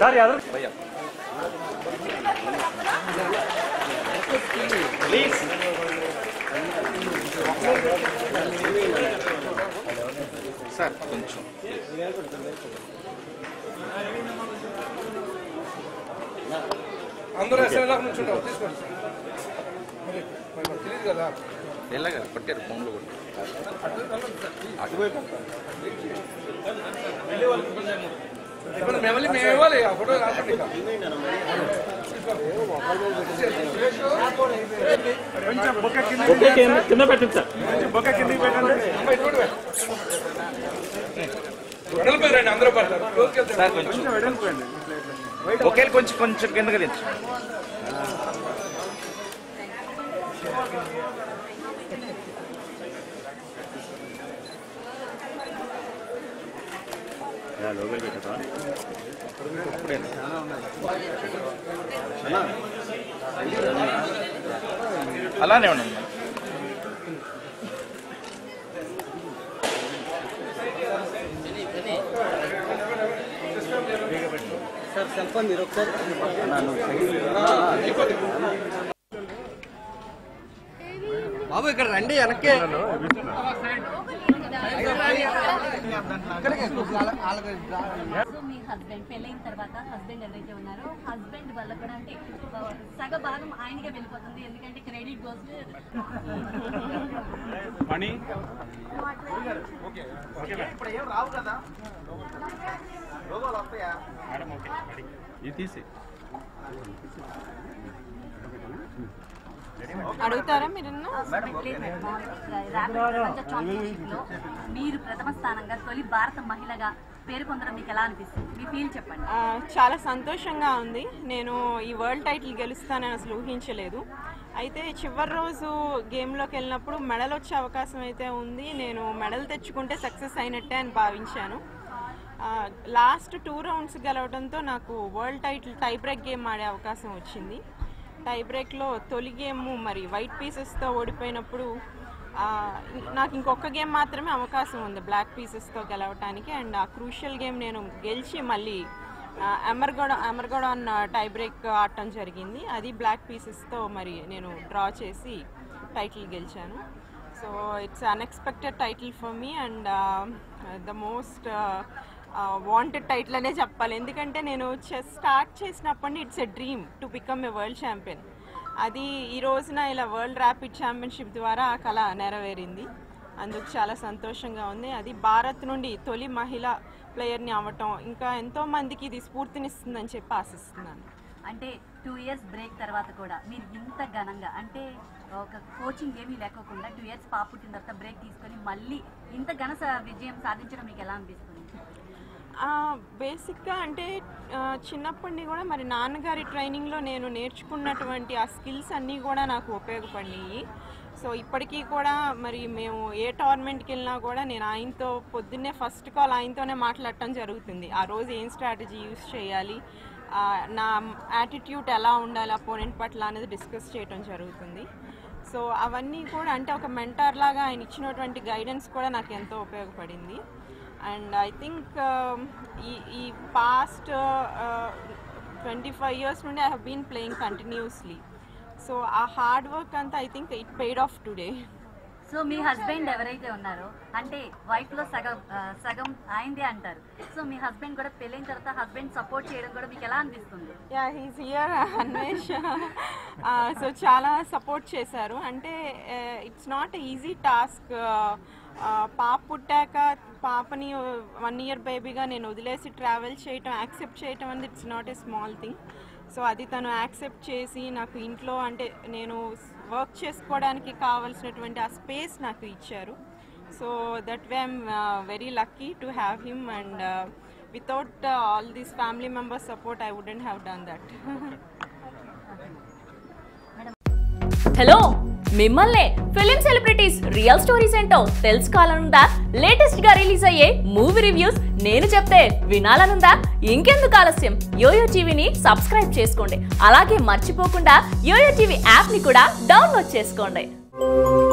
Sir Yadav please sir కొంచెం అందరూ SL దాకా నుంచి ఉంటారు తీసుకోండి తెలియదు కదా ఎలాగ కొట్టారు ఫోన్లో కొట్టారు అటువైపు ఇప్పుడు మేము వెళ్ళి మేము ఇవ్వాలి ఆ ఫోటో రాకండి ఇక. కొంచెం బొక్క కింద కింద పెట్టండి సార్ కొంచెం బొక్క కిందకి పెట్టండి అమ్మాయి చూడు వే. వెడల్పై రండి అందరూ పడతారు క్లోజ్కి వెళ్తే సార్ కొంచెం కొంచెం వెడల్పోయండి ఒకేళ్ళు కొంచెం కొంచెం కిందకి దించు లోపల పెట్టా అలానే ఉండండి బాబు ఇక్కడ రండి వెనక్కి సో మీ హస్బెండ్ పెళ్ళైన తర్వాత హస్బెండ్ ఎవరైతే ఉన్నారో హస్బెండ్ వల్ల కూడా అంటే ఆ, సగ భాగం ఆయనకే వెళ్ళిపోతుంది ఎందుకంటే క్రెడిట్ గోస్ మణి ఇది తీసి అడుగుతారా మీరు మీరు ప్రథమ స్థానంగా తొలి భారత మహిళగా పేరు పొందడం మీకు ఎలా అనిపిస్తుంది మీ ఫీల్ చెప్పండి ఆ, చాలా సంతోషంగా ఉంది నేను ఈ వరల్డ్ టైటిల్ గెలుస్తానని అసలు ఊహించలేదు అయితే చివరి రోజు గేమ్లోకి వెళ్ళినప్పుడు మెడల్ వచ్చే అవకాశం అయితే ఉంది నేను మెడల్ తెచ్చుకుంటే సక్సెస్ అయినట్టే అని భావించాను లాస్ట్ టూ రౌండ్స్ గెలవడంతో నాకు world title tie break game ఆడే అవకాశం వచ్చింది టై బ్రేక్లో తొలి గేమ్ మరి వైట్ పీసెస్తో ఓడిపోయినప్పుడు ఆ, నాకు ఇంకొక గేమ్ మాత్రమే అవకాశం ఉంది బ్లాక్ పీసెస్తో గెలవటానికి అండ్ ఆ క్రూషియల్ గేమ్ నేను గెలిచి మళ్ళీ అమర్గడ అమర్గడాన్ టై బ్రేక్ ఆడటం జరిగింది అది బ్లాక్ పీసెస్తో మరి నేను డ్రా చేసి టైటిల్ గెలిచాను so it's unexpected title for me and the most wanted title అనే చెప్పాలి ఎందుకంటే నేను చెస్ స్టార్ట్ చేసినప్పటి it's a dream to become a world champion అది ఈ రోజున ఇలా వరల్డ్ ర్యాపిడ్ ఛాంపియన్షిప్ ద్వారా ఆ కళ నెరవేరింది అందుకు చాలా సంతోషంగా ఉంది అది భారత్ నుండి తొలి మహిళ ప్లేయర్ని అవ్వటం ఇంకా ఎంతో మందికి ఇది స్ఫూర్తినిస్తుందని చెప్పి ఆశిస్తున్నాను అంటే టూ ఇయర్స్ బ్రేక్ తర్వాత కూడా మీరు ఇంత ఘనంగా అంటే ఒక కోచింగ్ ఏమీ లేకోకుండా టూ ఇయర్స్ పాప పుట్టిన తర్వాత బ్రేక్ తీసుకొని మళ్ళీ ఇంత ఘన స- విజయం సాధించడం మీకు ఎలా అనిపిస్తుంది బేసిక్గా అంటే ఆ, చిన్నప్పటి నుండి కూడా మరి నాన్నగారి ట్రైనింగ్లో నేను నేర్చుకున్నటువంటి ఆ స్కిల్స్ అన్నీ కూడా నాకు ఉపయోగపడినాయి సో ఇప్పటికీ కూడా మరి మేము ఏ టోర్నమెంట్కి వెళ్ళినా కూడా నేను ఆయనతో పొద్దున్నే ఫస్ట్ కాల్ ఆయనతోనే మాట్లాడటం జరుగుతుంది ఆ రోజు ఏం స్ట్రాటజీ యూస్ చేయాలి ఆ, నా యాటిట్యూడ్ ఎలా ఉండాలి అపోనెంట్ పట్ల అనేది డిస్కస్ చేయటం జరుగుతుంది సో అవన్నీ కూడా అంటే ఒక మెంటార్ లాగా ఆయన ఇచ్చినటువంటి గైడెన్స్ కూడా నాకు ఎంతో ఉపయోగపడింది అండ్ ఐ థింక్ ఈ ఈ పాస్ట్ ట్వంటీ ఫైవ్ ఇయర్స్ నుండి I have been playing continuously so ఆ హార్డ్ వర్క్ అంతా I think it paid off today so మీ హస్బెండ్ ఎవరైతే ఉన్నారో అంటే వైఫ్ లో సగం ఆ, సగం ఆయనదే అంటారు సో మీ హస్బెండ్ కూడా పెళ్ళైన తర్వాత హస్బెండ్ సపోర్ట్ చేయడం కూడా మీకు ఎలా అనిపిస్తుంది yeah he's here Anvesh so చాలా సపోర్ట్ చేశారు అంటే ఇట్స్ నాట్ ఈజీ టాస్క్ పాప పుట్టాక పాపని వన్ ఇయర్ బేబీగా నేను వదిలేసి ట్రావెల్ చేయటం యాక్సెప్ట్ చేయటం అనేది it's not a small thing so అది తను యాక్సెప్ట్ చేసి నాకు ఇంట్లో అంటే నేను వర్క్ చేసుకోవడానికి కావాల్సినటువంటి ఆ స్పేస్ నాకు ఇచ్చారు so that way I'm very lucky to have him and without all these family members support I wouldn't have done that hello మిమ్మల్నే ఫిలిం సెలబ్రిటీస్ రియల్ స్టోరీస్ ఏంటో తెలుసుకోవాలనుందా లేటెస్ట్ గా రిలీజ్ అయ్యే మూవీ రివ్యూస్ నేను చెప్తే వినాలనుందా ఇంకెందుకు ఆలస్యం యోయో టీవీని సబ్స్క్రైబ్ చేసుకోండి అలాగే మర్చిపోకుండా యోయో టీవీ యాప్ ని కూడా డౌన్లోడ్ చేసుకోండి